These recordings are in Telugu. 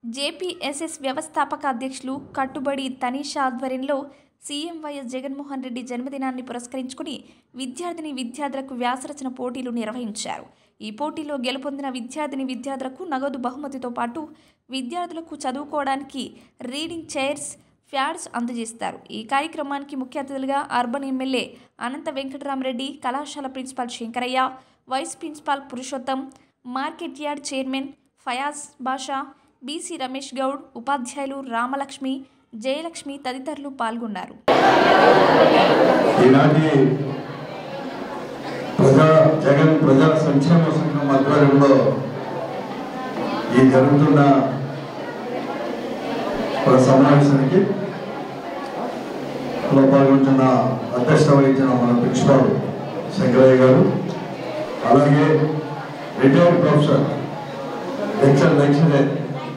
జేపీఎస్ఎస్ వ్యవస్థాపక అధ్యక్షులు కట్టుబడి తనీషా ఆధ్వర్యంలో సీఎం వైఎస్ జగన్మోహన్ రెడ్డి జన్మదినాన్ని పురస్కరించుకుని విద్యార్థిని విద్యార్థులకు వ్యాసరచన పోటీలు నిర్వహించారు ఈ పోటీలో గెలుపొందిన విద్యార్థిని విద్యార్థులకు నగదు బహుమతితో పాటు విద్యార్థులకు చదువుకోవడానికి రీడింగ్ చైర్స్ ఫ్యాడ్స్ అందజేస్తారు ఈ కార్యక్రమానికి ముఖ్య అతిథులుగా అర్బన్ ఎమ్మెల్యే అనంత వెంకటరామరెడ్డి కళాశాల principal Shankaraiah vice principal Purushottam market yard chairman Fayaz Basha BC Ramesh Goud ఉపాధ్యాయులు రామలక్ష్మి జయలక్ష్మి తదితరులు పాల్గొన్నారు ఈనాటి ప్రజా జగన్ ప్రజా సంక్షేమ సంఘం ఆధ్వర్యంలో ఈ జరుగుతున్న ఒక సమావేశానికి లో పాల్గొంటున్న అధ్యక్షత వహించిన మన ప్రిన్సిపాల్ శంకరయ్య గారు అలాగే రిటైర్డ్ ప్రొఫెసర్ లెక్చర్ లెక్చరర్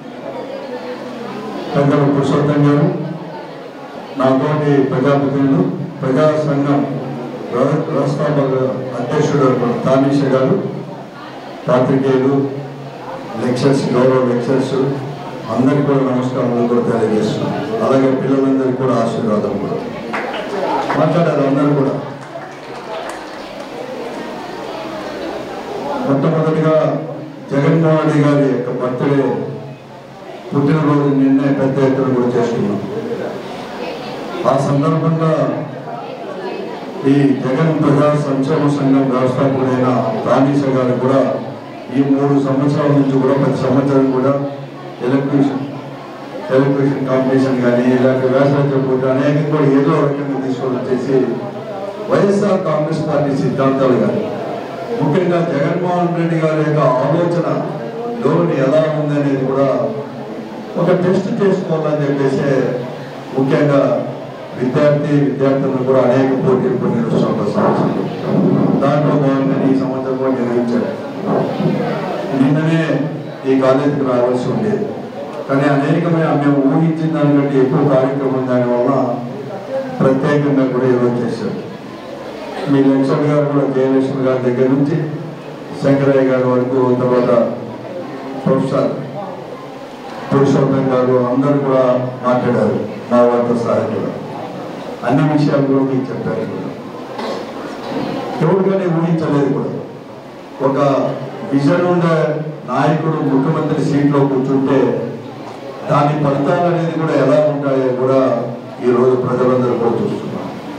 పెద్దలు పురుషోత్తం గారు నాతోటి ప్రజాప్రతినిధులు ప్రజా సంఘం వ్యవ- వ్యవస్థాపక అధ్యక్షుడు తానీష గారు పాత్రికేయులు లెక్చర్స్ గౌరవ లెక్చర్స్ అందరికీ కూడా నమస్కారాలు కూడా తెలియజేస్తున్నాం అలాగే పిల్లలందరికీ కూడా ఆశీర్వాదం కూడా మాట్లాడారు అందరూ కూడా మొట్టమొదటిగా జగన్మోహన్ రెడ్డి గారి యొక్క బర్త్డే పుట్టినరోజు నిన్నే పెద్ద ఎత్తున కూడా చేసుకున్నాం ఆ సందర్భంగా ఈ జగన్ ప్రజా సంక్షేమ సంఘం వ్యవస్థాపకుడైన రాణీస గారు కూడా ఈ మూడు సంవత్సరాల నుంచి కూడా ప్రతి సంవత్సరం కూడా ఎలక్ట్రీషియన్ ఎలక్ట్రీషియన్ కాంపిటీషన్ కానీ ఇలాంటి వ్యవసాయ పోటీ అనేక కూడా ఏదో రకంగా తీసుకొని వచ్చేసి వైఎస్ఆర్ కాంగ్రెస్ పార్టీ సిద్ధాంతాలు కానీ ముఖ్యంగా జగన్మోహన్ రెడ్డి గారి యొక్క ఆలోచన ధోరణి ఎలా ఉందనేది కూడా ఒక టెస్ట్ చేసుకోవాలని చెప్పేసి ముఖ్యంగా విద్యార్థి విద్యార్థులను కూడా అనేక పోటీలు కొన్ని నిర్వహిస్తున్న సంవత్సరం దాంట్లో భాగంగా ఈ సంవత్సరం కూడా నిర్వహించారు నిన్ననే ఈ కాలేజీకి రావాల్సి ఉండేది కానీ అనేకమైన మేము ఊహించిన దానికంటే ఎక్కువ కార్యక్రమం దానివల్ల ప్రత్యేకంగా కూడా ఈరోజు చేశారు మీ లక్ష్మణ్ గారు కూడా జయలక్ష్మి గారి దగ్గర నుంచి శంకరయ్య గారి వరకు తర్వాత ప్రొఫెసర్ పురుషోత్తం గారు అందరూ కూడా మాట్లాడారు మా వారితో సహా కూడా అన్ని విషయాలు కూడా మీకు చెప్పారు కూడా ఎవరు కానీ ఊహించలేదు కూడా ఒక విజన్ ఉండే నాయకుడు ముఖ్యమంత్రి సీట్లో కూర్చుంటే దాని ఫలితాలు అనేది కూడా ఎలా ఉంటాయో కూడా ఈ రోజు ప్రజలందరూ కూడా చూస్తున్నారు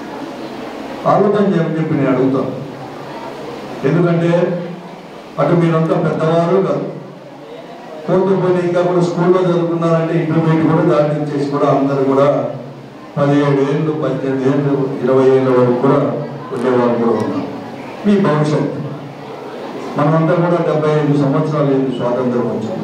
ఆలోచన చేయమని చెప్పి నేను అడుగుతాను ఎందుకంటే అటు మీరంతా పెద్దవారు కాదు కోర్టు పోయి ఇంకా కూడా స్కూల్లో చదువుకున్నారంటే ఇంటర్మీడియట్ కూడా దాటి చేసి కూడా అందరూ కూడా పదిహేడు ఏళ్ళు పద్దెనిమిది ఏళ్ళు ఇరవై ఏళ్ళ వరకు కూడా ఉండేవారు కూడా ఉన్నారు మీ భవిష్యత్తు మనమంతా కూడా డెబ్బై ఐదు సంవత్సరాలు ఏంది స్వాతంత్రం వచ్చింది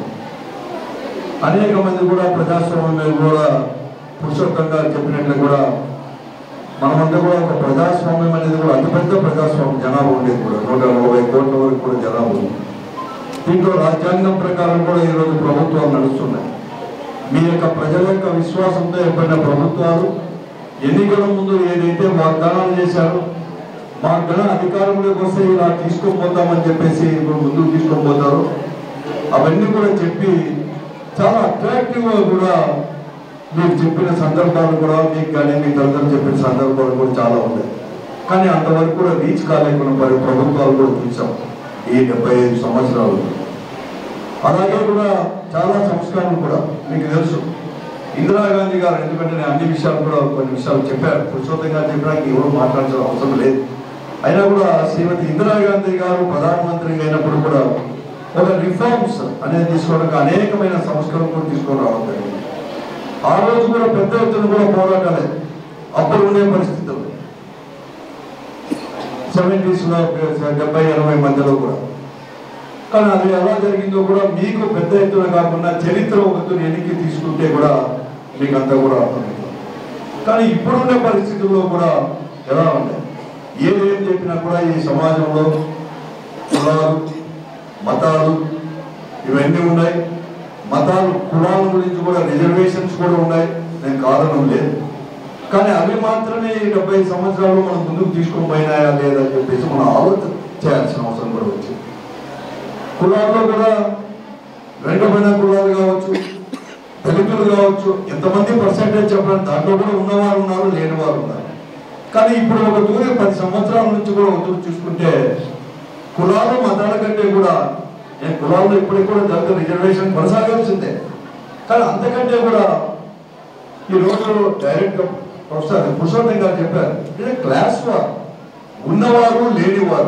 అనేక మంది కూడా ప్రజాస్వామ్యం కూడా పురుషోత్తంగా చెప్పినట్లు కూడా మనమంతా కూడా ఒక ప్రజాస్వామ్యం అనేది కూడా అతిపెద్ద ప్రజాస్వామ్యం జనాభా ఉండేది కూడా నూట నలభై కోట్ల వరకు కూడా జనాభా ఉంది దీంట్లో రాజ్యాంగం ప్రకారం కూడా ఈరోజు ప్రభుత్వాలు నడుస్తున్నాయి మీ యొక్క ప్రజల యొక్క విశ్వాసంతో ఏర్పడిన ప్రభుత్వాలు ఎన్నికల ముందు ఏదైతే వాగ్దానాలు చేశారో మా గణ అధికారంలోకి వస్తే ఇలా తీసుకొని పోతామని చెప్పేసి ఇప్పుడు ముందుకు తీసుకొని పోతారు అవన్నీ కూడా చెప్పి చాలా అట్రాక్టివ్గా కూడా మీరు చెప్పిన సందర్భాలు కూడా మీకు కానీ మీ తల్లిదండ్రులు చెప్పిన సందర్భాలు కూడా చాలా ఉన్నాయి కానీ అంతవరకు కూడా రీచ్ కాలేకుండా మరి ప్రభుత్వాలు కూడా చూసాం ఈ డెబ్బై ఐదు సంవత్సరాలు అలాగే కూడా చాలా సంస్కారం కూడా మీకు తెలుసు ఇందిరాగాంధీ గారు ఎందుకంటే నేను అన్ని విషయాలు కూడా కొన్ని విషయాలు చెప్పారు పురుషోత్తం గారు చెప్పడానికి ఎవరు మాట్లాడాల్సిన అవసరం లేదు అయినా కూడా శ్రీమతి ఇందిరాగాంధీ గారు ప్రధానమంత్రి అయినప్పుడు కూడా ఒక రిఫార్మ్స్ అనేది తీసుకోవడానికి అనేకమైన సంస్కరణ కూడా తీసుకొని రావడం జరిగింది ఆ రోజు కూడా పెద్ద ఎత్తున కూడా పోరాటాలే అప్పుడు ఉండే పరిస్థితులు సెవెంటీస్లో డెబ్బై ఎనభై మధ్యలో కూడా కానీ అది ఎలా జరిగిందో కూడా మీకు పెద్ద ఎత్తున కాకుండా చరిత్ర ఒకటి ఎన్నిక తీసుకుంటే కూడా మీకు అంతా కూడా అర్థమవుతుంది కానీ ఇప్పుడున్న పరిస్థితుల్లో కూడా ఎలా ఉన్నాయి ఏదేం చెప్పినా కూడా ఈ సమాజంలో కులాలు మతాలు ఇవన్నీ ఉన్నాయి మతాలు కులాల గురించి కూడా రిజర్వేషన్స్ కూడా ఉన్నాయి నేను కారణం లేదు కానీ అవి మాత్రమే ఈ డెబ్బై సంవత్సరాలు మనం ముందుకు తీసుకొని పోయినాయా లేదా అని చెప్పేసి మనం ఆలోచన చేయాల్సిన అవసరం కూడా వచ్చింది కులాల్లో కూడా వెనుకబడిన కులాలు కావచ్చు దళితులు కావచ్చు ఎంతమంది పర్సెంటేజ్ చెప్పడం దాంట్లో కూడా ఉన్నవారు ఉన్నారు లేని వారు ఉన్నారు కానీ ఇప్పుడు ఒక తూరి పది సంవత్సరాల నుంచి కూడా ఒక తూరి చూసుకుంటే కులాలు మతాల కంటే కూడా నేను కులాల్లో ఇప్పటికి కూడా దళిత రిజర్వేషన్ కొనసాగాల్సిందే కానీ అంతకంటే కూడా ఈ రోజు డైరెక్ట్ ప్రొఫెసర్ పురుషోత్తం గారు చెప్పారు ఇది క్లాస్ వార్ ఉన్నవారు లేనివారు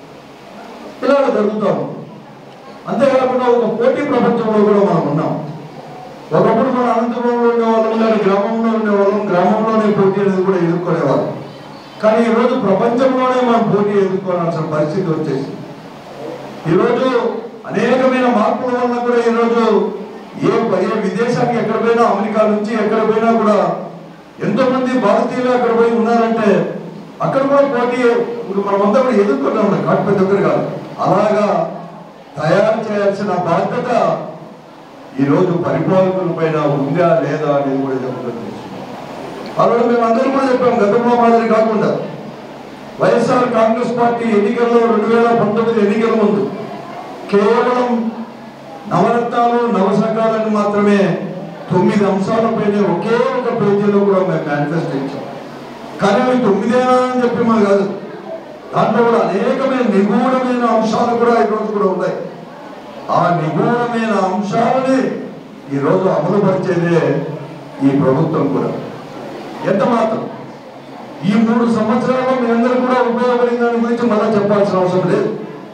ఇలాగ జరుగుతాము అంతేకాకుండా ఒక పోటీ ప్రపంచంలో కూడా మనం ఉన్నాం ఒకప్పుడు మన అనంతపురంలో ఉండేవాళ్ళం లేదా గ్రామంలో ఉండేవాళ్ళం గ్రామంలోనే పోటీ అనేది కూడా ఎదుర్కొనేవాళ్ళం కానీ ఈరోజు ప్రపంచంలోనే మనం పోటీ ఎదుర్కోవాల్సిన పరిస్థితి వచ్చేసి ఈరోజు అనేకమైన మార్పుల వల్ల కూడా ఈరోజు ఏ ఏ విదేశానికి ఎక్కడ పోయినా అమెరికా నుంచి ఎక్కడ పోయినా కూడా ఎంతో మంది భారతీయులు అక్కడ పోయి ఉన్నారంటే అక్కడ కూడా పోటీ ఇప్పుడు మనమంతా కూడా ఎదుర్కొన్నాం కాటు పెద్ద దగ్గర కాదు అలాగా తయారు చేయాల్సిన బాధ్యత ఈరోజు పరిపాలకుల పైన ఉందా లేదా అనేది కూడా చెప్పడం అలాగే మేము అందరం కూడా చెప్పాం గతంలో మాదిరి కాకుండా వైఎస్ఆర్ కాంగ్రెస్ పార్టీ ఎన్నికల్లో రెండు వేల పంతొమ్మిది ఎన్నికల ముందు కేవలం నవరత్నాలు నవసకాలను మాత్రమే తొమ్మిది అంశాలపైనే ఒకే ఒక పేజీలో కూడా మేము మేనిఫెస్టో ఇచ్చాం కానీ అవి తొమ్మిదేనా అని చెప్పి మాకు కాదు దాంట్లో కూడా అనేకమైన నిగూఢమైన అంశాలు కూడా ఈరోజు కూడా ఉన్నాయి ఆ నిగూఢమైన అంశాలని ఈరోజు అమలు పరిచేదే ఈ ప్రభుత్వం కూడా ఎంత మాత్రం ఈ మూడు సంవత్సరాల్లో మీ అందరూ కూడా ఉపయోగపడిన దాని గురించి మళ్ళీ చెప్పాల్సిన అవసరం లేదు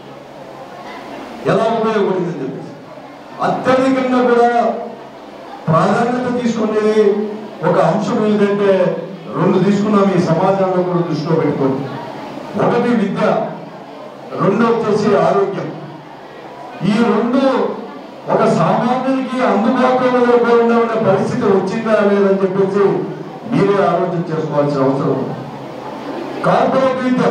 ఎలా ఉపయోగపడింది అని చెప్పేసి అత్యధికంగా కూడా ప్రాధాన్యత తీసుకునేది ఒక అంశం ఏంటంటే రెండు తీసుకున్నాం ఈ సమాజంలో కూడా దృష్టిలో పెట్టుకోండి ఒకటి విద్య రెండు వచ్చేసి ఆరోగ్యం ఈ రెండు ఒక సామాన్యునికి అందుబాటులో లేకుండా ఉన్న పరిస్థితి వచ్చిందా లేదని చెప్పేసి మీరే ఆలోచన చేసుకోవాల్సిన అవసరం ఉంది. కార్పొరేట్ విద్య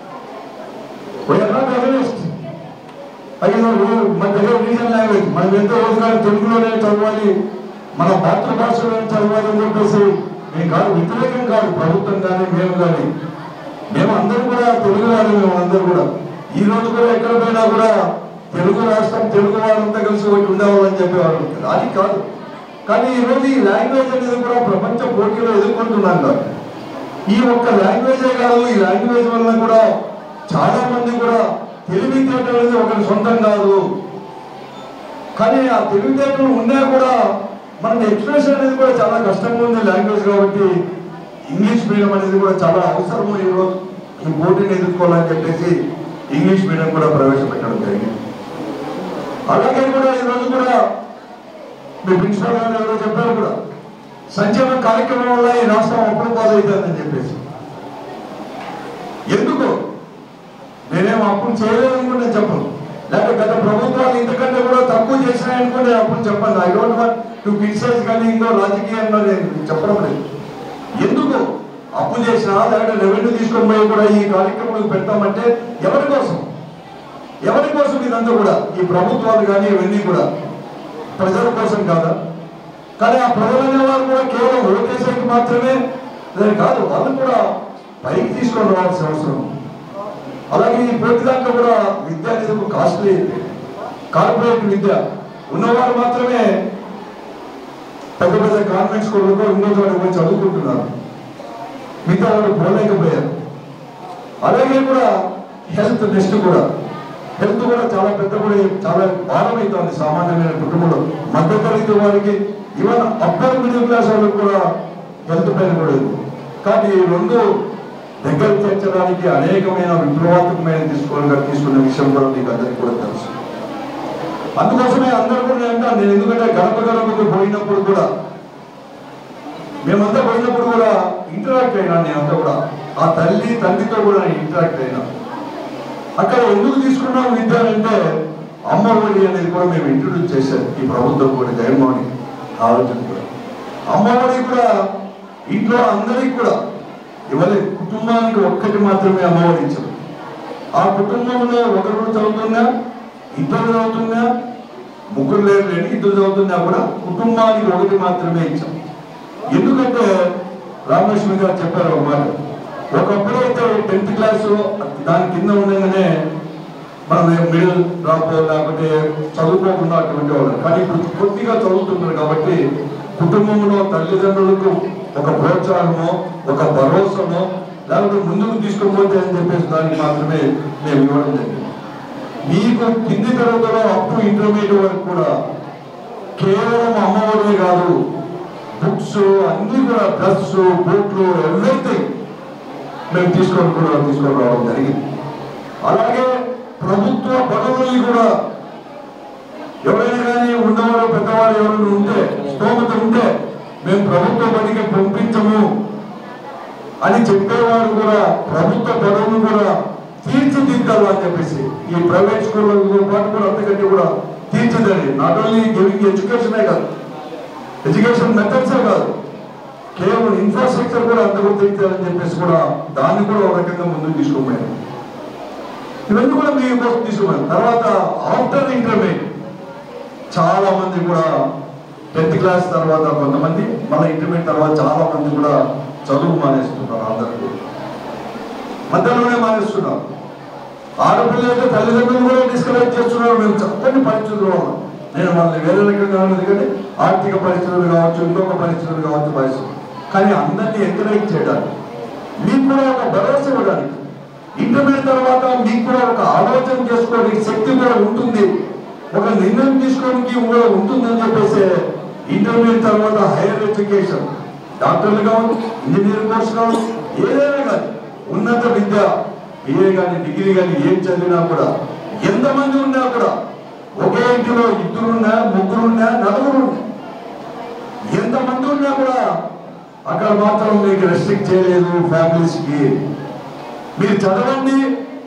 నాట్ అగనిస్ట్ అది మన దగ్గర రీజన్ లాంగ్వేజ్ మనం ఎంతో రోజుగానే తెలుగులోనే చదవాలి మన మాతృభాషలోనే చదవాలి అని చెప్పేసి మేము కాదు వ్యతిరేకం కాదు ప్రభుత్వం కానీ మేము కానీ మేము అందరూ కూడా తెలుగు వారు మేము అందరూ కూడా ఈ రోజు కూడా ఎక్కడ పోయినా కూడా తెలుగు రాష్ట్రం తెలుగు వారంతా కలిసి ఒకటి ఉండేవాళ్ళని చెప్పేవారు అది కాదు కానీ ఈ రోజు ఈ లాంగ్వేజ్ అనేది కూడా ప్రపంచ పోటీలో ఎదుర్కొంటున్నాం కాదు ఈ ఒక్క లాంగ్వేజే కాదు ఈ లాంగ్వేజ్ వల్ల కూడా చాలా మంది కూడా తెలివితేటలు అనేది ఒకరి సొంతం కాదు కానీ ఆ తెలివితేటలు ఉన్నా కూడా మన ఎక్స్ప్రెషన్ అనేది కూడా చాలా కష్టంగా ఉంది లాంగ్వేజ్ కాబట్టి ఇంగ్లీష్ మీడియం అనేది కూడా చాలా అవసరం ఈరోజు ఈ పోటీని ఎదుర్కోవాలని చెప్పేసి ఇంగ్లీష్ మీడియం కూడా ప్రవేశపెట్టడం జరిగింది అలాగే కూడా ఈరోజు కూడా మీ ప్రిన్సిపల్ గారు ఎవరో చెప్పారు కూడా సంక్షేమ కార్యక్రమం వల్ల ఈ రాష్ట్రం అప్పుడు పాలవుతుందని చెప్పేసి ఎందుకు నేనేం అప్పులు చేయలేదని కూడా నేను చెప్పను లేకపోతే గత ప్రభుత్వాలు ఇంతకంటే కూడా తక్కువ చేసినాయని కూడా నేను అప్పుడు చెప్పను I don't want to criticize కానీ ఇంకో రాజకీయంగా నేను చెప్పడం లేదు ఎందుకు అప్పు చేసినా లేకపోతే రెవెన్యూ తీసుకొని పోయి కూడా ఈ కార్యక్రమాలు పెడతామంటే ఎవరి కోసం ఎవరి కోసం ఇదంతా కూడా ఈ ప్రభుత్వాలు కానీ ఇవన్నీ కూడా ప్రజల కోసం కాదా కానీ ఆ ప్రజలు అనేవారు కూడా కేవలం ఓటేసేకి మాత్రమే అదే కాదు వాళ్ళు కూడా పైకి తీసుకొని రావాల్సిన అవసరం ఉంది. అలాగే ఈ ప్రతి దాంట్లో కూడా విద్య అనేది ఒక కాస్ట్లీ కార్పొరేట్ విద్య ఉన్నవారు మాత్రమే పెద్ద పెద్ద కాన్వెంట్ స్కూళ్ళలో ఇంకో చోట పోయి చదువుకుంటున్నారు మిగతా వాళ్ళు పోలేకపోయారు అలాగే కూడా హెల్త్ నెక్స్ట్ కూడా హెల్త్ కూడా చాలా పెద్ద కూడా చాలా భారం అవుతుంది సామాన్యమైన కుటుంబంలో మధ్యతరగతి వారికి ఈవెన్ అప్పర్ మిడిల్ క్లాస్ వాళ్ళకి కూడా హెల్త్ పైన కూడా ఉంది కానీ ఈ రెండు దగ్గర చేర్చడానికి అనేకమైన విప్లవాత్మకమైన తీసుకోవాలి తీసుకున్న విషయం కూడా మీకు అందరికీ కూడా తెలుసు అందుకోసమే అందరూ కూడా నేను అంటాను, నేను ఎందుకంటే గడప గడపకు పోయినప్పుడు కూడా మేమంతా పోయినప్పుడు కూడా ఇంటరాక్ట్ అయినా నేనంతా కూడా ఆ తల్లి తండ్రితో కూడా నేను ఇంటరాక్ట్ అయినా అక్కడ ఎందుకు తీసుకున్నాం విద్య అంటే అమ్మ ఒడి అనేది కూడా మేము ఇంట్రొడ్యూస్ చేశాం ఈ ప్రభుత్వం కూడా జగన్మోహన్ రెడ్డి ఆలోచన కూడా అమ్మ ఒడి కూడా ఇంట్లో అందరికి కూడా ఇవ్వలేదు కుటుంబానికి ఒక్కటి మాత్రమే అమ్మఒడి ఇచ్చారు ఆ కుటుంబంలో ఒకరు చదువుతున్నా ఇద్దరు చదువుతున్నా ముగ్గురు లేరు లేని ఇద్దరు చదువుతున్నా కూడా కుటుంబానికి ఒకటి మాత్రమే ఇచ్చాం ఎందుకంటే రామలక్ష్మి గారు చెప్పారు ఒక మాట ఒకప్పుడు అయితే టెన్త్ క్లాస్ దాని కింద ఉండగానే మనం మిడిల్ డ్రాప్ లేకపోతే చదువుకోకుండా అటువంటి వాళ్ళు కానీ ఇప్పుడు కొద్దిగా చదువుతున్నారు కాబట్టి కుటుంబంలో తల్లిదండ్రులకు ఒక ప్రోత్సాహమో ఒక భరోసానో లేకపోతే ముందుకు తీసుకుపోతే అని చెప్పేసి దానికి మాత్రమే మేము ఇవ్వడం జరిగింది మీకు కింది తరగతిలో అప్ టు ఇంటర్మీడియట్ వరకు కూడా కేవలం అమ్మఒడే కాదు బుక్స్ అన్ని కూడా డ్రెస్ బూట్లు ఎవ్రీథింగ్ మేము తీసుకొని కూడా తీసుకొని రావడం జరిగింది అలాగే ప్రభుత్వ బడులని కూడా ఎవరైనా కానీ ఉన్నవారు పెద్దవారు ఎవరైనా ఉంటే స్తోమత ఉంటే మేము ప్రభుత్వ బడికి పంపించము అని చెప్పేవారు కూడా ప్రభుత్వ బడులను కూడా తీర్చిదిద్దాలి అని చెప్పేసి ఈ ప్రైవేట్ స్కూళ్ళతో పాటు కూడా అంతకంటే కూడా తీర్చిదండి నాట్ ఓన్లీ గివింగ్ ఎడ్యుకేషనే కాదు ఎడ్యుకేషన్ మెథడ్సే కాదు కేవలం ఇన్ఫ్రాస్ట్రక్చర్ కూడా అంత కూడా తీర్చాలని చెప్పేసి కూడా దాన్ని కూడా ఒక రకంగా ముందుకు తీసుకుపోయాను ఇవన్నీ కూడా మీ కోసం తీసుకున్నాను తర్వాత ఆఫ్టర్ ఇంటర్మీడియట్ చాలా మంది కూడా టెన్త్ క్లాస్ తర్వాత కొంతమంది మళ్ళీ ఇంటర్మీడియట్ తర్వాత చాలా మంది కూడా చదువు మానేస్తున్నారు అందరూ మధ్యలోనే మానేస్తున్నారు ఆడపిల్లలైతే తల్లిదండ్రులు కూడా డిస్కరేజ్ చేస్తున్నారు మేము చక్కని పరిస్థితులు వల్ల. నేను వాళ్ళని వేరే రకంగా ఉన్నది కానీ ఆర్థిక పరిస్థితులు కావచ్చు ఇంకొక పరిస్థితులు కావచ్చు పరిస్థితులు కానీ అందరినీ ఎంకరేజ్ చేయడానికి మీకు కూడా ఒక భరోసా ఇవ్వడానికి ఇంటర్మీడియట్ తర్వాత మీకు కూడా ఒక ఆలోచన చేసుకోవడానికి శక్తి కూడా ఉంటుంది ఒక నిర్ణయం తీసుకోవడానికి కూడా ఉంటుందని చెప్పేసి ఇంటర్మీడియట్ తర్వాత హైయర్ ఎడ్యుకేషన్ డాక్టర్లు కావచ్చు ఇంజనీరింగ్ కోర్స్ కావచ్చు ఏదైనా కానీ ఉన్నత విద్య బిఏ కానీ డిగ్రీ కానీ ఏం చదివినా కూడా ఎంతమంది ఉన్నా కూడా ఒకే ఇంటిలో ఇద్దరున్నా ముగ్గురున్నా నలుగురున్నా ఎంతమంది ఉన్నా కూడా అక్కడ మాత్రం మీకు రెస్ట్రిక్ట్ చేయలేదు ఫ్యామిలీస్ కి మీరు చదవండి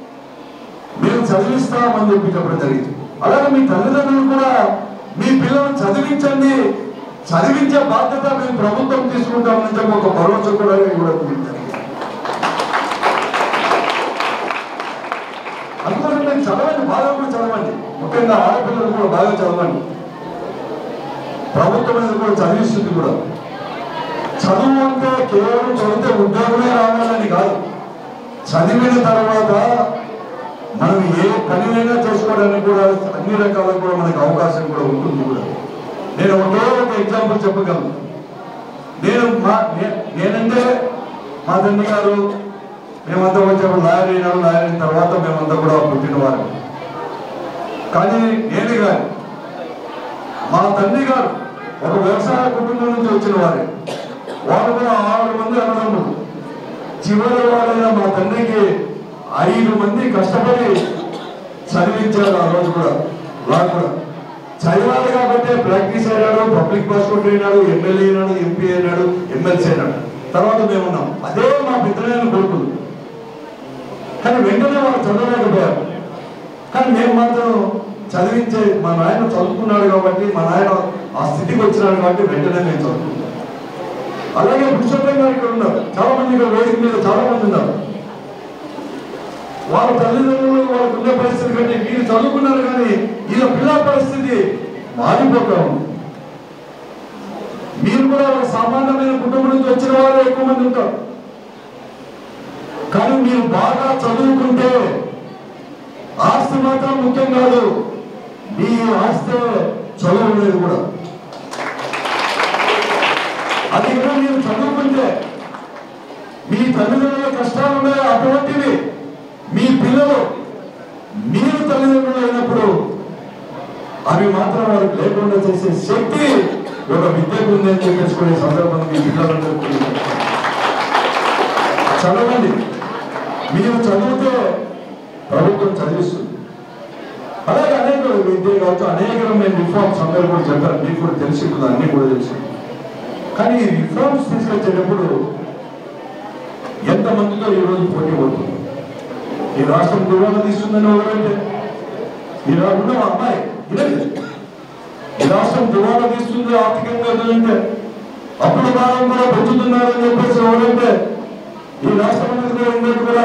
మేము చదివిస్తామని చెప్పి చెప్పడం జరిగింది అలాగే మీ తల్లిదండ్రులు కూడా మీ పిల్లలను చదివించండి చదివించే బాధ్యత మేము ప్రభుత్వం తీసుకుంటామని చెప్పి ఒక భరోసా కూడా ఇవ్వడం జరిగింది అందుకోసం నేను చదవండి బాగా కూడా చదవండి ముఖ్యంగా ఆడపిల్లలు కూడా బాగా చదవండి ప్రభుత్వం అనేది కూడా చదివిస్తుంది కూడా చదువు అంటే కేవలం చదివితే ఉద్యోగమే రావాలని కాదు చదివిన తర్వాత మనం ఏ పనినైనా చేసుకోవడానికి కూడా అన్ని రకాల కూడా మనకి అవకాశం కూడా ఉంటుంది కూడా నేను ఒకే ఒక ఎగ్జాంపుల్ చెప్పగలను నేను మా నే- నేనంటే మా తండ్రి గారు మేమంతా వచ్చేప్పుడు లాయర్ అయినాడు లాయర్ అయిన తర్వాత మేమంతా కూడా పుట్టినవారు కానీ నేను గారు మా తండ్రి గారు ఒక వ్యవసాయ కుటుంబం నుంచి వచ్చిన వారే వారు కూడా ఆరు మంది అన్నదమ్ములు చివరి వారైన మా తండ్రికి ఐదు మంది కష్టపడి చదివించారు ఆ రోజు కూడా వారు కూడా చదివాలి కాబట్టి ప్రాక్టీస్ అయినాడు పబ్లిక్ పాస్పోర్ట్ అయినాడు ఎమ్మెల్యే అయినాడు ఎంపీ అయినాడు ఎమ్మెల్సీ అయినాడు తర్వాత మేము ఉన్నాం అదే మా పితరైన కొడుకులు కానీ వెంటనే వాళ్ళు చదవలేకపోయారు కానీ మేము మాత్రం చదివించే మా నాయన చదువుకున్నాడు కాబట్టి మా నాయన ఆ స్థితికి వచ్చినాడు కాబట్టి వెంటనే మేము చదువుకున్నాం అలాగే పురుషోత్తం గారు ఇక్కడ ఉన్నారు చాలా మంది ఇక్కడ వేదిక మీద చాలా మంది ఉన్నారు వాళ్ళ తల్లిదండ్రులు వాళ్ళకు ఉన్న పరిస్థితి కంటే వీళ్ళు చదువుకున్నారు కానీ వీళ్ళ పిల్లల పరిస్థితి మారిపోతా ఉంది మీరు కూడా ఒక సామాన్యమైన కుటుంబం నుంచి వచ్చిన వారు ఎక్కువ మంది ఉంటారు కానీ మీరు బాగా చదువుకుంటే ఆస్తి మాత్రం ముఖ్యం కాదు మీ ఆస్తి చదువు అనేది కూడా అది కూడా మీరు చదువుకుంటే మీ తల్లిదండ్రుల కష్టాలు ఉన్నాయి అటువంటివి మీ పిల్లలు మీరు తల్లిదండ్రులు అయినప్పుడు అవి మాత్రం వారికి లేకుండా చేసే శక్తి ఒక విద్యకు ఉందని చెప్పేసుకునే సందర్భం మీ పిల్లలందరికీ చదవండి మీరు చదివితే ప్రభుత్వం చదివిస్తుంది అలాగే అనేక విద్య కావచ్చు అనేక మేము రిఫార్మ్స్ అందరూ కూడా చెప్పారు మీకు కూడా తెలిసి ఉంటుంది అన్నీ కూడా తెలుసు కానీ ఈ రిఫార్మ్స్ తీసుకొచ్చేటప్పుడు ఎంతమందితో ఈరోజు పోటీ పడుతుంది ఈ రాష్ట్రం దుర్వాణ తీస్తుందని ఎవరంటే ఈ రా- ఉన్న అమ్మాయి ఇదండి ఈ రాష్ట్రం దుర్వాణ తీస్తుంది ఆర్థికంగా ఎదురంటే అప్పుడు కాలం కూడా పెంచుతున్నారని చెప్పేసి ఎవరంటే ఈ రాష్ట్రం అనేది కూడా ఉన్నట్టు కూడా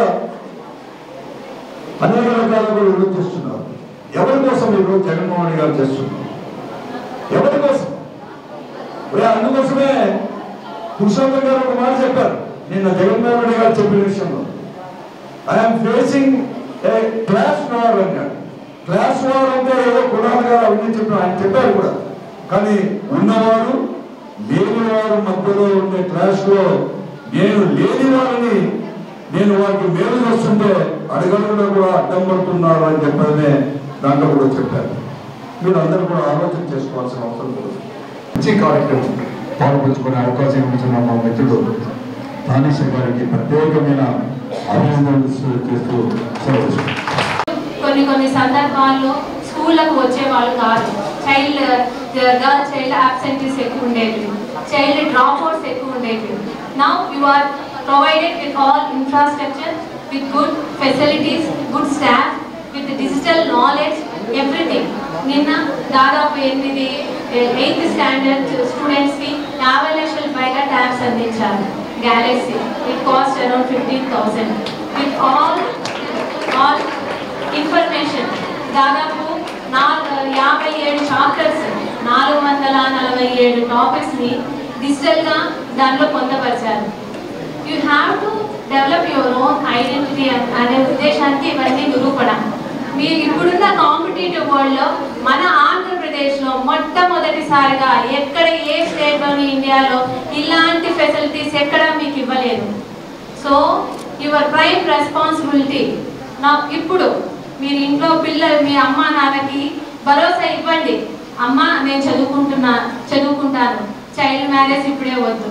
అనేక రకాల కూడా విడుదల చేస్తున్నారు ఎవరి కోసం ఈరోజు జగన్మోహన్ రెడ్డి గారు చేస్తున్నారు ఎవరి కోసం మరి అందుకోసమే పురుషోత్తం గారు ఒక మాట చెప్పారు నిన్న జగన్మోహన్ రెడ్డి గారు చెప్పిన విషయంలో I'm facing a class war అన్నాడు క్లాస్ వార్ అంటే ఏదో కులాలుగా అవన్నీ చెప్పిన ఆయన చెప్పారు కూడా కానీ ఉన్నవారు లేని వారి మధ్యలో ఉండే క్లాస్ లో నేను లేని వారిని నేను వారికి మేలు చేస్తుంటే అడగడంలో కూడా అడ్డం పడుతున్నారు అని చెప్పడమే దాంట్లో కూడా చెప్పారు మీరు అందరూ కూడా ఆలోచన చేసుకోవాల్సిన అవసరం కూడా ఉంది. మంచి కార్యక్రమం పాల్పంచుకునే అవకాశం ఇచ్చిన మా మిత్రుడు తానీష్ గారికి ప్రత్యేకమైన అభినందనలు చేస్తూ సెలవు తీసుకుంటున్నాను. కొన్ని కొన్ని సందర్భాల్లో స్కూళ్ళకు వచ్చే వాళ్ళు కాదు చైల్డ్ గర్ల్ చైల్డ్ అబ్సెంటీస్ ఎక్కువ ఉండేవి చైల్డ్ డ్రాప్ అవుట్స్ ఎక్కువ ఉండేవి now you are provided with all infrastructure with good facilities good staff with digital knowledge everything నిన్న దాదాపు ఎనిమిది ఎయిత్ స్టాండర్డ్ స్టూడెంట్స్కి యాభై లక్షల పైగా ట్యాబ్స్ అందించారు Galaxy it cost around fifteen thousand with all all information దాదాపు నాలుగు యాభై ఏడు చాప్టర్స్ నాలుగు వందల నలభై ఏడు టాపిక్స్ని డిజిటల్గా దానిలో పొందపరిచారు you have to develop your own identity అనే ఉద్దేశానికి ఇవన్నీ నిరూపణ మీరు ఇప్పుడున్న కాంపిటేటివ్ వరల్డ్లో మన ఆంధ్రప్రదేశ్లో మొట్టమొదటిసారిగా ఎక్కడ ఏ స్టేట్లోని ఇండియాలో ఇలాంటి ఫెసిలిటీస్ ఎక్కడా మీకు ఇవ్వలేదు సో యువర్ ప్రైమ్ రెస్పాన్సిబిలిటీ నా ఇప్పుడు మీరు ఇంట్లో పిల్లలు మీ అమ్మ నాన్నకి భరోసా ఇవ్వండి అమ్మ నేను చదువుకుంటున్నా చదువుకుంటాను చైల్డ్ మ్యారేజ్ ఇప్పుడే వద్దు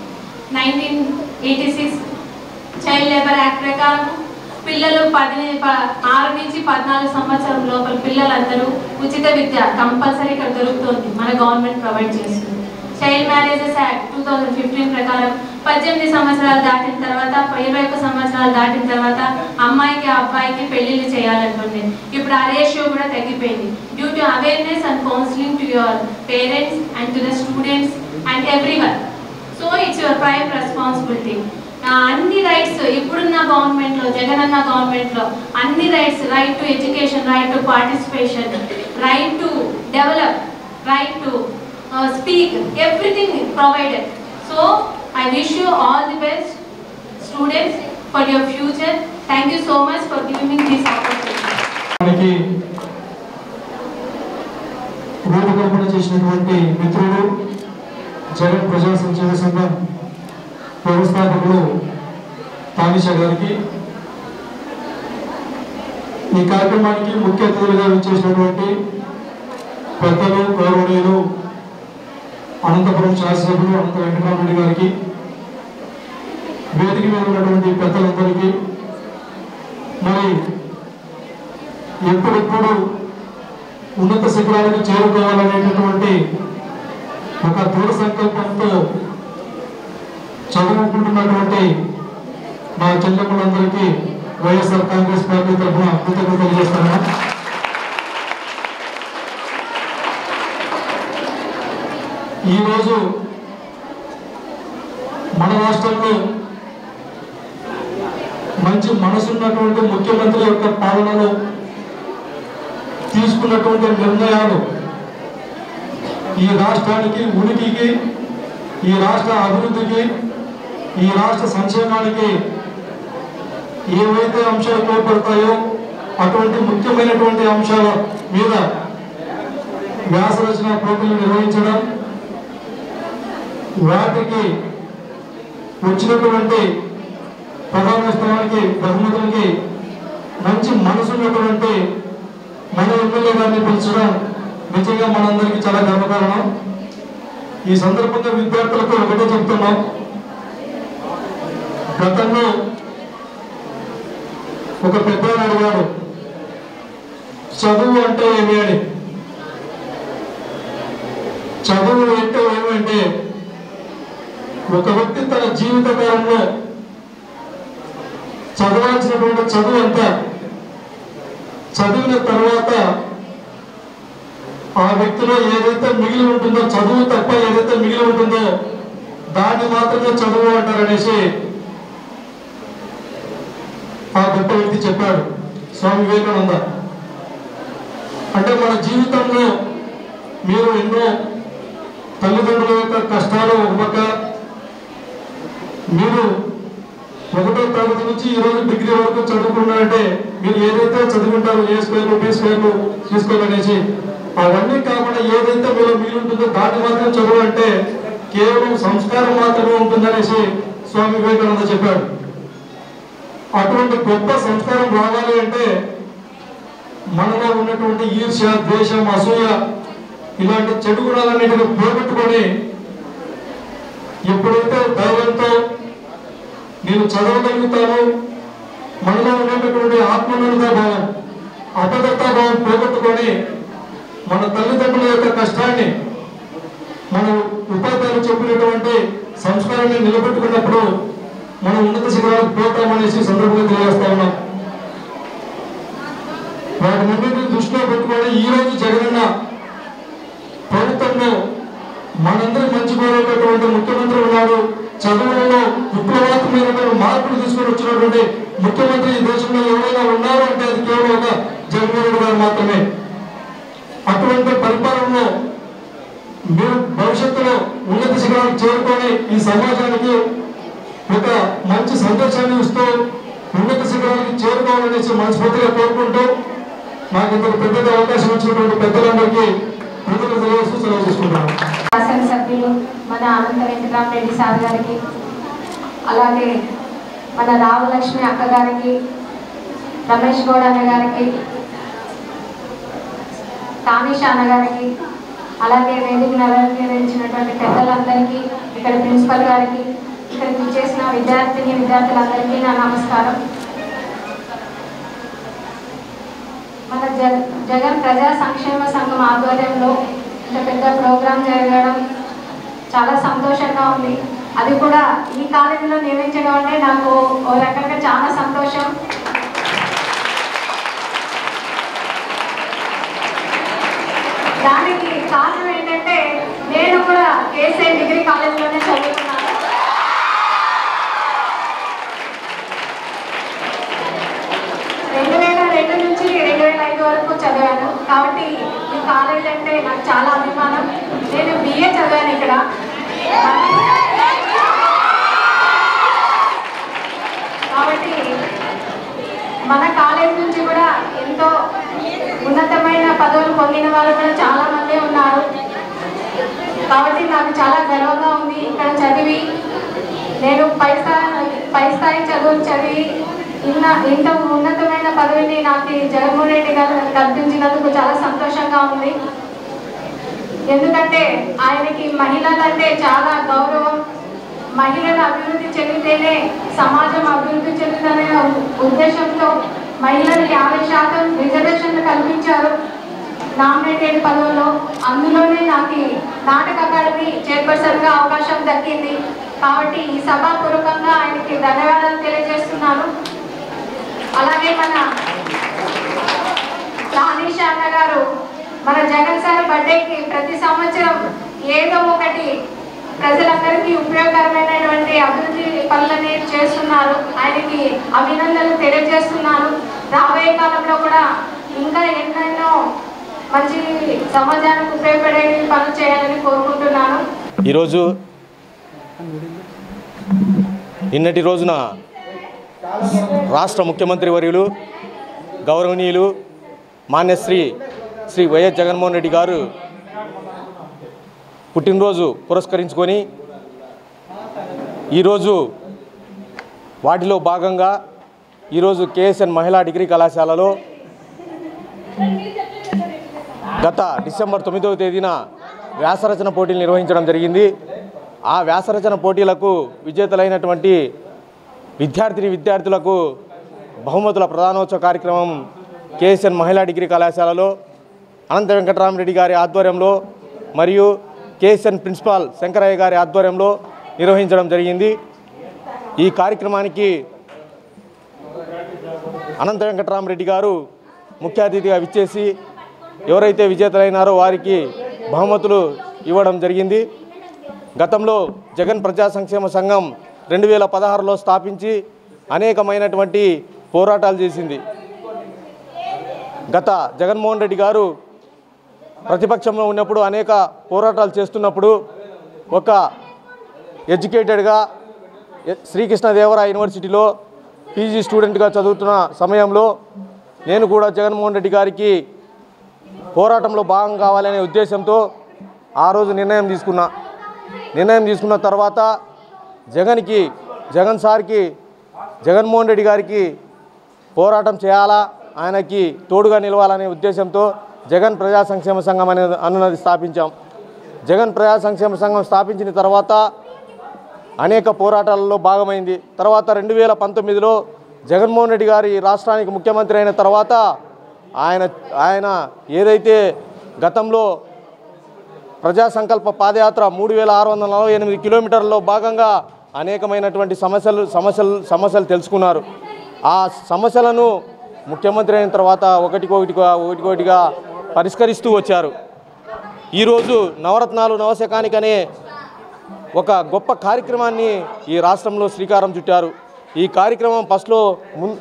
nineteen eighty six child labour act ప్రకారం పిల్లలు పది ప- ఆరు నుంచి పద్నాలుగు సంవత్సరం లోపల పిల్లలందరూ ఉచిత విద్య కంపల్సరీ ఇక్కడ దొరుకుతుంది మన గవర్నమెంట్ ప్రొవైడ్ చేస్తుంది child marriages act two thousand fifteen ప్రకారం పద్దెనిమిది సంవత్సరాలు దాటిన తర్వాత ఇరవై ఒక్క సంవత్సరాలు దాటిన తర్వాత అమ్మాయికి అబ్బాయికి పెళ్లిళ్ళు చేయాలనుకుంది ఇప్పుడు ఆ రేషియో కూడా తగ్గిపోయింది due to awareness and counselling to your parents and to the students and every so it's your prime responsibility అన్ని రైట్స్ ఇప్పుడున్న గవర్నమెంట్లో జగనన్న గవర్నమెంట్లో అన్ని rights right to education right to participation right to develop right to speak everything provided so I wish you all the best students for your future thank you so much for giving this opportunity మనకి రూపకల్పన చేసినటువంటి మిత్రుడు జగన్ ప్రజా సంక్షేమ సంఘం వ్యవస్థాపకులు తానిష గారికి ఈ కార్యక్రమానికి ముఖ్య అతిథులుగా విచ్చేసినటువంటి పెద్దలు గౌరవనీయులు అనంతపురం శాసనసభ్యులు అనంత వెంకటరామరెడ్డి గారికి వేదిక మీద ఉన్నటువంటి పెద్దలందరికీ మరి ఎప్పుడెప్పుడు ఉన్నత శిఖరాలకు చేరుకోవాలనేటటువంటి ఒక దృఢ సంకల్పంతో చదువుకుంటున్నటువంటి మా చెల్లెమ్మలందరికీ వైఎస్ఆర్ కాంగ్రెస్ పార్టీ తరఫున కృతజ్ఞతలు తెలియజేస్తాను ఈరోజు మన రాష్ట్రంలో మంచి మనసున్నటువంటి ముఖ్యమంత్రి యొక్క పాలనలో తీసుకున్నటువంటి నిర్ణయాలు ఈ రాష్ట్రానికి ఉనికికి ఈ రాష్ట్ర అభివృద్ధికి ఈ రాష్ట్ర సంక్షేమానికి ఏవైతే అంశాలు తోడ్పడతాయో అటువంటి ముఖ్యమైనటువంటి అంశాల మీద వ్యాస రచన పోటీలు నిర్వహించడం వాటికి వచ్చినటువంటి ప్రధాన స్థానానికి బహుమతులకి మంచి మనసున్నటువంటి మన ఎమ్మెల్యే గారిని పిలిచడం నిజంగా మనందరికీ చాలా గర్వకారణం ఈ సందర్భంగా విద్యార్థులకు ఒకటే చెప్తున్నాం గతంలో ఒక పెద్ద అడిగాడు చదువు అంటే ఏమి అని చదువు అంటే ఏమంటే ఒక వ్యక్తి తన జీవిత కాలంలో చదవాల్సినటువంటి చదువు అంతా చదివిన తర్వాత ఆ వ్యక్తిలో ఏదైతే మిగిలి ఉంటుందో చదువు తప్ప ఏదైతే మిగిలి ఉంటుందో దాన్ని మాత్రమే చదువు అంటారనేసి ఆ గొప్ప వ్యక్తి చెప్పాడు స్వామి వివేకానంద అంటే మన జీవితంలో మీరు ఎన్నో తల్లిదండ్రుల యొక్క కష్టాలు ఒక పక్క మీరు ఒకటో తరగతి నుంచి ఈ రోజు డిగ్రీ వరకు చదువుకున్నారంటే మీరు ఏదైతే చదువుకుంటారో ఏ స్క్వేర్లు బి స్క్వేర్లు తీసుకోవాలనేసి అవన్నీ కాకుండా ఏదైతే మీరు మిగిలి ఉంటుందో దాన్ని మాత్రం చదువు అంటే కేవలం సంస్కారం మాత్రమే ఉంటుందనేసి స్వామి వివేకానంద చెప్పాడు అటువంటి గొప్ప సంస్కారం రావాలి అంటే మనలో ఉన్నటువంటి ఈర్ష్య ద్వేషం అసూయ ఇలాంటి చెడు గుణాలన్నిటిని పోగొట్టుకొని ఎప్పుడైతే ధైర్యంతో నేను చదవగలుగుతాను మనలో ఉన్నటువంటి ఆత్మనిర్భర భావం అపదత్తా భావం పోగొట్టుకొని మన తల్లిదండ్రుల యొక్క కష్టాన్ని మన ఉపాధ్యాయులు చెప్పినటువంటి సంస్కారాన్ని నిలబెట్టుకున్నప్పుడు మనం ఉన్నత శిఖరాలకు పోతామనేసి సందర్భంగా తెలియజేస్తా ఉన్నాం వాటినన్నింటిని దృష్టిలో పెట్టుకొని ఈ రోజు జగనన్న ప్రభుత్వంలో మనందరి మంచి కోరేటటువంటి ముఖ్యమంత్రి ఉన్నాడు చదువులలో విప్లవాత్మకమైనటువంటి మార్పులు తీసుకొని వచ్చినటువంటి ముఖ్యమంత్రి ఈ దేశంలో ఎవరైనా ఉన్నారు అంటే అది కేవలం ఒక జగన్మోహన్ రెడ్డి గారు మాత్రమే అటువంటి పరిపాలనలో మీరు భవిష్యత్తులో ఉన్నత శిఖరాలకు చేరుకొని ఈ సమాజానికి ఒక మంచి సందేశాన్ని ఇస్తూ ఉన్నత శిఖరాలకు చేరుకోవాలనేసి మనస్ఫూర్తిగా కోరుకుంటూ నాకు ఇంత పెద్దగా అవకాశం ఇచ్చినటువంటి పెద్దలందరికీ కృతజ్ఞతలు తెలియజేస్తూ సెలవు తీసుకుంటున్నాను శాసనసభ్యులు మన అనంత వెంకటరామరెడ్డి సార్ గారికి అలాగే మన రామలక్ష్మి అక్క గారికి రమేష్ గౌడ్ అన్న గారికి తానీష్ అన్న గారికి అలాగే వేదికను అలంకరించినటువంటి పెద్దలందరికీ ఇక్కడ ప్రిన్సిపల్ గారికి ఇక్కడికి చేసిన విద్యార్థిని విద్యార్థులందరికీ నా నమస్కారం మన జగ జగన్ ప్రజా సంక్షేమ సంఘం ఆధ్వర్యంలో ఇంత పెద్ద ప్రోగ్రాం జరగడం చాలా సంతోషంగా ఉంది అది కూడా ఈ కాలేజీలో నిర్వహించడం అంటే నాకు ఓ రకంగా చాలా సంతోషం దానికి కారణం ఏంటంటే నేను కూడా కేసీఐ డిగ్రీ కాలేజీలోనే చదువుకున్నాను రెండు వేల రెండు నుంచి రెండు వేల ఐదు వరకు చదివాను కాబట్టి ఈ కాలేజ్ అంటే నాకు చాలా అభిమానం నేను బిఏ చదివాను ఇక్కడ కాబట్టి మన కాలేజ్ నుంచి కూడా ఎంతో ఉన్నతమైన పదవులు పొందిన వారు కూడా చాలా మంది ఉన్నారు కాబట్టి నాకు చాలా గర్వంగా ఉంది ఇక్కడ చదివి నేను పై స్థాయి పై స్థాయి చదువులు చదివి ఇన్న ఇంత ఉన్నతమైన పదవిని నాకు ఈ జగన్మోహన్ రెడ్డి గారు కల్పించినందుకు చాలా సంతోషంగా ఉంది ఎందుకంటే ఆయనకి మహిళలంటే చాలా గౌరవం మహిళలు అభివృద్ధి చెందితేనే సమాజం అభివృద్ధి చెందుతనే ఉద్దేశంతో మహిళలకు యాభై శాతం రిజర్వేషన్లు కల్పించారు నామినేటెడ్ పదవుల్లో అందులోనే నాకు ఈ నాటక అకాడమీ చైర్పర్సన్గా అవకాశం దక్కింది కాబట్టి ఈ సభాపూర్వకంగా ఆయనకి ధన్యవాదాలు తెలియజేస్తున్నాను అలాగే మన సానీష్ అన్న గారు మన జగన్ సార్ బర్త్డేకి ప్రతి సంవత్సరం ఏదో ఒకటి ప్రజలందరికీ ఉపయోగకరమైనటువంటి అభివృద్ధి పనులని చేస్తున్నారు ఆయనకి అభినందనలు తెలియజేస్తున్నాను రాబోయే కాలంలో కూడా ఇంకా ఎన్నెన్నో మంచి సమాజానికి ఉపయోగపడే పనులు చేయాలని కోరుకుంటున్నాను ఈరోజు నిన్నటి రోజున రాష్ట్ర ముఖ్యమంత్రి వర్యులు గౌరవనీయులు మాన్యశ్రీ శ్రీ వైఎస్ జగన్మోహన్ రెడ్డి గారు పుట్టినరోజు పురస్కరించుకొని ఈరోజు వాటిలో భాగంగా ఈరోజు కేఎస్ఎన్ మహిళా డిగ్రీ కళాశాలలో గత డిసెంబర్ తొమ్మిదవ తేదీన వ్యాసరచన పోటీలు నిర్వహించడం జరిగింది ఆ వ్యాసరచన పోటీలకు విజేతలైనటువంటి విద్యార్థిని విద్యార్థులకు బహుమతుల ప్రధానోత్సవ కార్యక్రమం కేఎస్ఎన్ మహిళా డిగ్రీ కళాశాలలో అనంత వెంకటరామరెడ్డి గారి ఆధ్వర్యంలో మరియు కేఎస్ఎన్ ప్రిన్సిపాల్ శంకరయ్య గారి ఆధ్వర్యంలో నిర్వహించడం జరిగింది ఈ కార్యక్రమానికి అనంత వెంకటరామరెడ్డి గారు ముఖ్య అతిథిగా విచ్చేసి ఎవరైతే విజేతలైనారో వారికి బహుమతులు ఇవ్వడం జరిగింది గతంలో జగన్ ప్రజా సంక్షేమ సంఘం రెండు వేల పదహారులో స్థాపించి అనేకమైనటువంటి పోరాటాలు చేసింది గత జగన్మోహన్ రెడ్డి గారు ప్రతిపక్షంలో ఉన్నప్పుడు అనేక పోరాటాలు చేస్తున్నప్పుడు ఒక ఎడ్యుకేటెడ్గా ఎ- శ్రీకృష్ణదేవరాయ యూనివర్సిటీలో పీజీ స్టూడెంట్గా చదువుతున్న సమయంలో నేను కూడా జగన్మోహన్ రెడ్డి గారికి పోరాటంలో భాగం కావాలనే ఉద్దేశంతో ఆ రోజు నిర్ణయం తీసుకున్నా నిర్ణయం తీసుకున్న తర్వాత జగన్కి జగన్ సార్కి జగన్మోహన్ రెడ్డి గారికి పోరాటం చేయాలా ఆయనకి తోడుగా నిలవాలనే ఉద్దేశంతో జగన్ ప్రజా సంక్షేమ సంఘం అనేది అన్నది స్థాపించాం జగన్ ప్రజా సంక్షేమ సంఘం స్థాపించిన తర్వాత అనేక పోరాటాలలో భాగమైంది తర్వాత రెండు వేల పంతొమ్మిదిలో జగన్మోహన్ రెడ్డి గారి రాష్ట్రానికి ముఖ్యమంత్రి అయిన తర్వాత ఆయన ఆయన ఏదైతే గతంలో ప్రజా సంకల్ప పాదయాత్ర మూడు వేల ఆరు వందల నలభై ఎనిమిది కిలోమీటర్లలో భాగంగా అనేకమైనటువంటి సమస్యలు సమస్యలు సమస్యలు తెలుసుకున్నారు ఆ సమస్యలను ముఖ్యమంత్రి అయిన తర్వాత ఒకటికొకటిగా ఒకటికొకటిగా పరిష్కరిస్తూ వచ్చారు ఈరోజు నవరత్నాలు నవశకానిక్ అనే ఒక గొప్ప కార్యక్రమాన్ని ఈ రాష్ట్రంలో శ్రీకారం చుట్టారు ఈ కార్యక్రమం ఫస్ట్లో మున్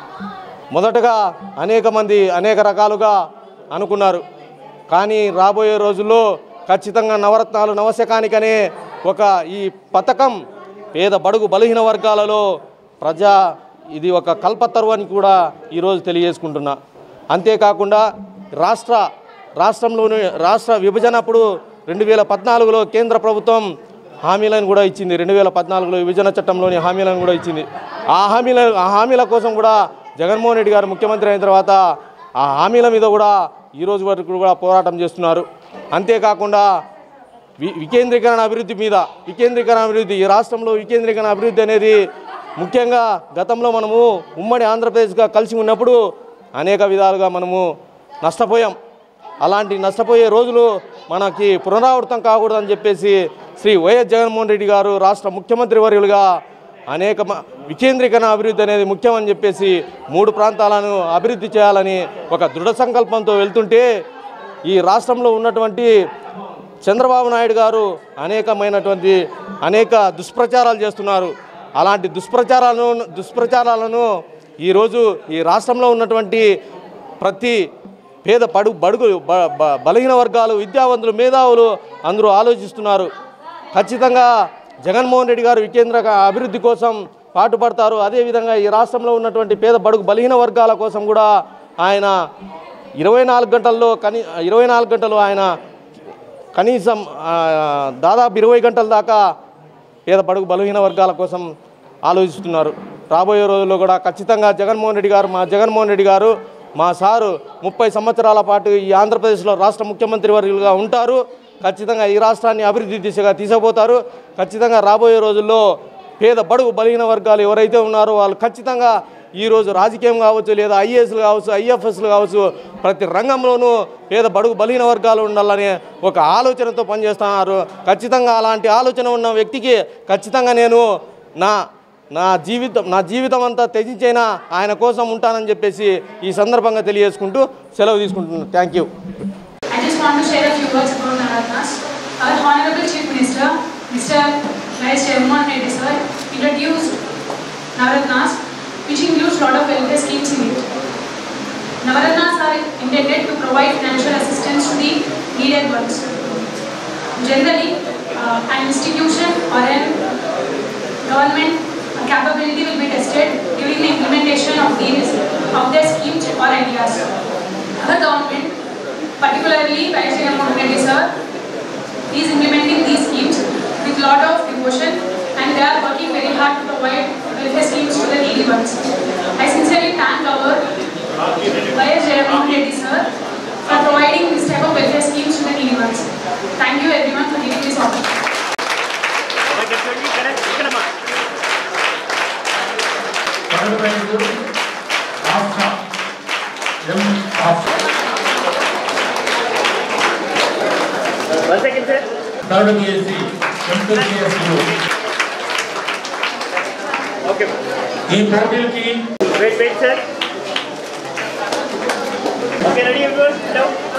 మొదటగా అనేక మంది అనేక రకాలుగా అనుకున్నారు కానీ రాబోయే రోజుల్లో ఖచ్చితంగా నవరత్నాలు నవశకానిక్ అనే ఒక ఈ పథకం పేద బడుగు బలహీన వర్గాలలో ప్రజా ఇది ఒక కల్పతరు అని కూడా ఈరోజు తెలియజేసుకుంటున్నా అంతేకాకుండా రాష్ట్ర రాష్ట్రంలోని రాష్ట్ర విభజన అప్పుడు రెండు వేల పద్నాలుగులో కేంద్ర ప్రభుత్వం హామీలను కూడా ఇచ్చింది రెండు వేల పద్నాలుగులో విభజన చట్టంలోని హామీలను కూడా ఇచ్చింది ఆ హామీల ఆ హామీల కోసం కూడా జగన్మోహన్ రెడ్డి గారు ముఖ్యమంత్రి అయిన తర్వాత ఆ హామీల మీద కూడా ఈ రోజు వరకు కూడా పోరాటం చేస్తున్నారు అంతేకాకుండా వి వికేంద్రీకరణ అభివృద్ధి మీద వికేంద్రీకరణ అభివృద్ధి ఈ రాష్ట్రంలో వికేంద్రీకరణ అభివృద్ధి అనేది ముఖ్యంగా గతంలో మనము ఉమ్మడి ఆంధ్రప్రదేశ్గా కలిసి ఉన్నప్పుడు అనేక విధాలుగా మనము నష్టపోయాం అలాంటి నష్టపోయే రోజులు మనకి పునరావృతం కాకూడదని చెప్పేసి శ్రీ వైఎస్ జగన్మోహన్ రెడ్డి గారు రాష్ట్ర ముఖ్యమంత్రి వర్యులుగా అనేక మ- వికేంద్రీకరణ అభివృద్ధి అనేది ముఖ్యమని చెప్పేసి మూడు ప్రాంతాలను అభివృద్ధి చేయాలని ఒక దృఢ సంకల్పంతో వెళ్తుంటే ఈ రాష్ట్రంలో ఉన్నటువంటి చంద్రబాబు నాయుడు గారు అనేకమైనటువంటి అనేక దుష్ప్రచారాలు చేస్తున్నారు అలాంటి దుష్ప్రచారాలను దుష్ప్రచారాలను ఈరోజు ఈ రాష్ట్రంలో ఉన్నటువంటి ప్రతి పేద పడు బడుగు బ- బ- బలహీన వర్గాలు విద్యావంతులు మేధావులు అందరూ ఆలోచిస్తున్నారు ఖచ్చితంగా జగన్మోహన్ రెడ్డి గారు వికేంద్ర అభివృద్ధి కోసం పాటుపడతారు అదేవిధంగా ఈ రాష్ట్రంలో ఉన్నటువంటి పేద బడుగు బలహీన వర్గాల కోసం కూడా ఆయన ఇరవై నాలుగు గంటల్లో కనీ ఇరవై నాలుగు గంటలు ఆయన కనీసం ఆ, దాదాపు ఇరవై గంటల దాకా పేద బడుగు బలహీన వర్గాల కోసం ఆలోచిస్తున్నారు రాబోయే రోజుల్లో కూడా ఖచ్చితంగా జగన్మోహన్ రెడ్డి గారు మా జగన్మోహన్ రెడ్డి గారు మా సారు ముప్పై సంవత్సరాల పాటు ఈ ఆంధ్రప్రదేశ్లో రాష్ట్ర ముఖ్యమంత్రి వర్యులుగా ఉంటారు ఖచ్చితంగా ఈ రాష్ట్రాన్ని అభివృద్ధి దిశగా తీసుకుపోతారు ఖచ్చితంగా రాబోయే రోజుల్లో పేద బడుగు బలహీన వర్గాలు ఎవరైతే ఉన్నారో వాళ్ళు ఖచ్చితంగా ఈరోజు రాజకీయం కావచ్చు లేదా ఐఏఎస్లు కావచ్చు ఐఎఫ్ఎస్లు కావచ్చు ప్రతి రంగంలోనూ పేద బడుగు బలహీన వర్గాలు ఉండాలనే ఒక ఆలోచనతో పనిచేస్తున్నారు ఖచ్చితంగా అలాంటి ఆలోచన ఉన్న వ్యక్తికి ఖచ్చితంగా నేను నా నా జీవితం నా జీవితం అంతా త్యజించైనా ఆయన కోసం ఉంటానని చెప్పేసి ఈ సందర్భంగా తెలియజేసుకుంటూ సెలవు తీసుకుంటున్నాను thank you I just want to share a few words about Navaratnas. Our Honorable Chief Minister, Mr. Vice Chairman Reddy sir, introduced Navaratnas, which includes lot of welfare schemes in it. Navaratnas are intended to provide financial assistance to the needed ones. Generally, uh, an institution or an government capability will be tested during the implementation of these of their schemes or ideas. Our government, particularly Vice Chairman Reddy sir, is implementing these schemes with lot of devotion and they are working very hard to provide welfare schemes to the needy ones. I sincerely thank our Vice Chairman Reddy sir for providing this type of welfare schemes to the needy ones. Thank you everyone for giving this opportunity. పదవి రాష్ట్ర ఎం రాష్ట్ర థర్డ్ బిఎస్సి ఎంపీఎస్యు ఈ పోటీలకి Wait, wait, sir. Okay, ready, everyone? Sit down.